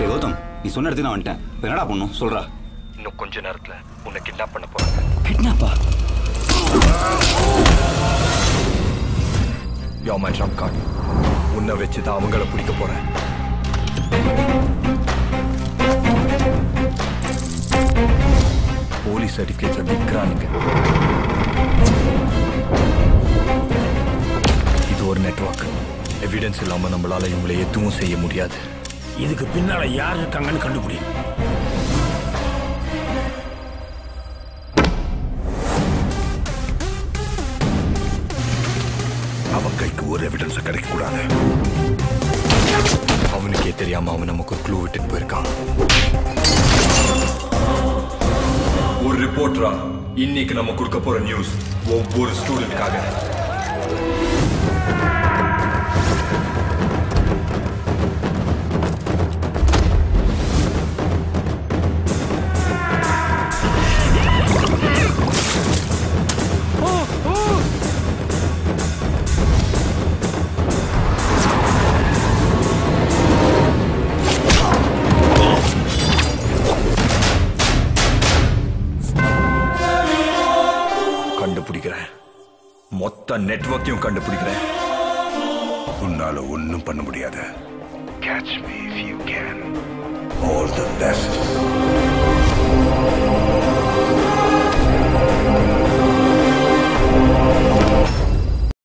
டே கௌதம் நீ சொன்ன இடத்துக்கு நான் வந்துட்டேன் இப்ப என்னடா பண்ணும் சொல்றா இன்னும் கொஞ்ச நேரத்துல உன்னை கிட்னாப் பண்ண போறாங்க கிட்னாப்பா யோ மை ட்ரம் கார்டு உன்னை வச்சு தான் அவங்கள பிடிக்க போறேன் போலீஸ் சர்டிஃபிகேட்ஸை விற்கிறானுங்க இது ஒரு நெட்வொர்க் எவிடன்ஸ் இல்லாம நம்மளால இவங்களை எதுவும் செய்ய முடியாது இதுக்கு பின்னால யார் இருக்காங்கன்னு கண்டுபிடி அவன் கைக்கு ஒரு எவிடன்ஸ் கிடைக்க கூடாது அவனுக்கே தெரியாம அவன் நமக்கு ஒரு க்ளூ விட்டுட்டு போயிருக்கான் ஒரு ரிப்போர்ட்டரா இன்னைக்கு நம்ம கொடுக்க போற நியூஸ் ஒவ்வொரு ஸ்டூடெண்ட்காக கண்டுபிடிக்கிறேன் மொத்த நெட்வொர்க்கையும் கண்டுபிடிக்கிறேன் உன்னால ஒன்னும் பண்ண முடியாது catch me if you can all the best